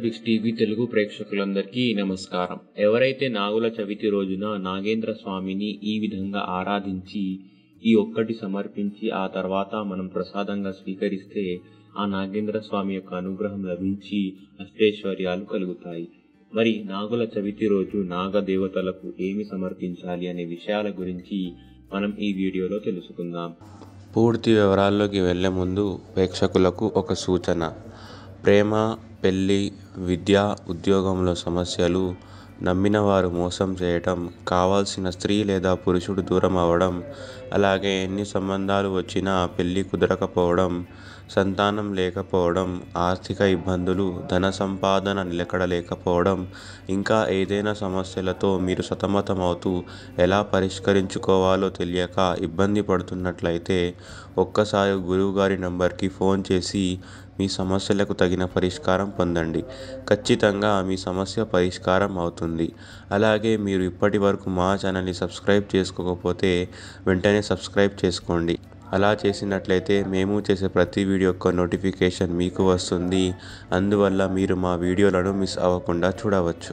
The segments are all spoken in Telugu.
బిగ్స్ టీవీ తెలుగు ప్రేక్షకులందరికీ నమస్కారం ఎవరైతే నాగుల చవితి రోజున నాగేంద్ర స్వామిని ఈ విధంగా ఆరాధించి ఈ ఒక్కటి సమర్పించి ఆ తర్వాత మనం ప్రసాదంగా స్వీకరిస్తే ఆ నాగేంద్ర స్వామి యొక్క అనుగ్రహం లభించి అష్టైశ్వర్యాలు కలుగుతాయి మరి నాగుల చవితి రోజు నాగ దేవతలకు ఏమి సమర్పించాలి అనే విషయాల గురించి మనం ఈ వీడియోలో తెలుసుకుందాం పూర్తి వివరాల్లోకి వెళ్ళే ముందు ప్రేక్షకులకు ఒక సూచన ప్రేమ పెళ్ళి విద్య ఉద్యోగంలో సమస్యలు నమ్మిన వారు మోసం చేయటం కావాల్సిన స్త్రీ లేదా పురుషుడు దూరం అవ్వడం అలాగే ఎన్ని సంబంధాలు వచ్చినా పెళ్ళి కుదరకపోవడం సంతానం లేకపోవడం ఆర్థిక ఇబ్బందులు ధన సంపాదన నిలకడలేకపోవడం ఇంకా ఏదైనా సమస్యలతో మీరు సతమతమవుతూ ఎలా పరిష్కరించుకోవాలో తెలియక ఇబ్బంది పడుతున్నట్లయితే ఒక్కసారి గురువుగారి నంబర్కి ఫోన్ చేసి మీ సమస్యలకు తగిన పరిష్కారం పొందండి ఖచ్చితంగా మీ సమస్య పరిష్కారం అవుతుంది అలాగే మీరు ఇప్పటి వరకు మా ఛానల్ని సబ్స్క్రైబ్ చేసుకోకపోతే వెంటనే సబ్స్క్రైబ్ చేసుకోండి అలా చేసినట్లయితే మేము చేసే ప్రతి వీడియో యొక్క నోటిఫికేషన్ మీకు వస్తుంది అందువల్ల మీరు మా వీడియోలను మిస్ అవ్వకుండా చూడవచ్చు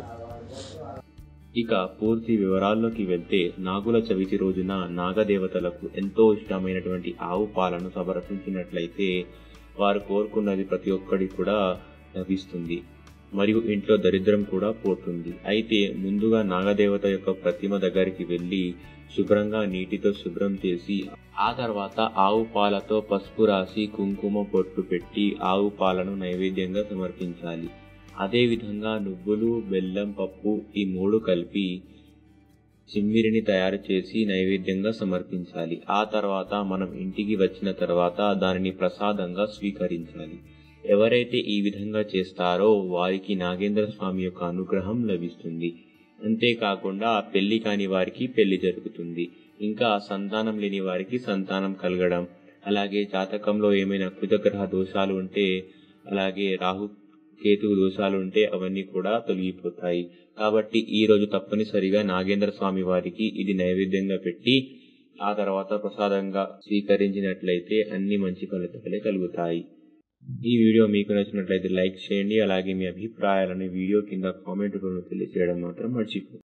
ఇక పూర్తి వివరాల్లోకి వెళ్తే నాగుల చవితి రోజున నాగదేవతలకు ఎంతో ఇష్టమైనటువంటి ఆవు పాలను సమర్పించినట్లయితే వారు కోరుకున్నది ప్రతి ఒక్కడి కూడా లభిస్తుంది మరియు ఇంట్లో దరిద్రం కూడా పోతుంది అయితే ముందుగా నాగదేవత యొక్క ప్రతిమ దగ్గరికి వెళ్ళి శుభ్రంగా నీటితో శుభ్రం చేసి ఆ తర్వాత ఆవు పాలతో పసుపు రాసి కుంకుమ పొట్టు పెట్టి ఆవు పాలను నైవేద్యంగా సమర్పించాలి అదేవిధంగా నువ్వులు బెల్లం పప్పు ఈ మూడు కలిపి చిమ్మిరిని తయారు చేసి నైవేద్యంగా సమర్పించాలి ఆ తర్వాత మనం ఇంటికి వచ్చిన తర్వాత దానిని ప్రసాదంగా స్వీకరించాలి ఎవరైతే ఈ విధంగా చేస్తారో వారికి నాగేంద్ర స్వామి యొక్క అనుగ్రహం లభిస్తుంది అంతేకాకుండా పెళ్లి కాని వారికి పెళ్లి జరుగుతుంది ఇంకా సంతానం లేని వారికి సంతానం కలగడం అలాగే జాతకంలో ఏమైనా కుజగ్రహ దోషాలు ఉంటే అలాగే రాహు కేతు దోషాలు ఉంటే అవన్నీ కూడా తొలగిపోతాయి కాబట్టి ఈ రోజు తప్పనిసరిగా నాగేంద్ర స్వామి వారికి ఇది నైవేద్యంగా పెట్టి ఆ తర్వాత ప్రసాదంగా స్వీకరించినట్లయితే అన్ని మంచి ఫలితాలే కలుగుతాయి ఈ వీడియో మీకు నచ్చినట్లయితే లైక్ చేయండి అలాగే మీ అభిప్రాయాలను వీడియో కింద కామెంట్ రూపంలో తెలియజేయడం మాత్రం మర్చిపో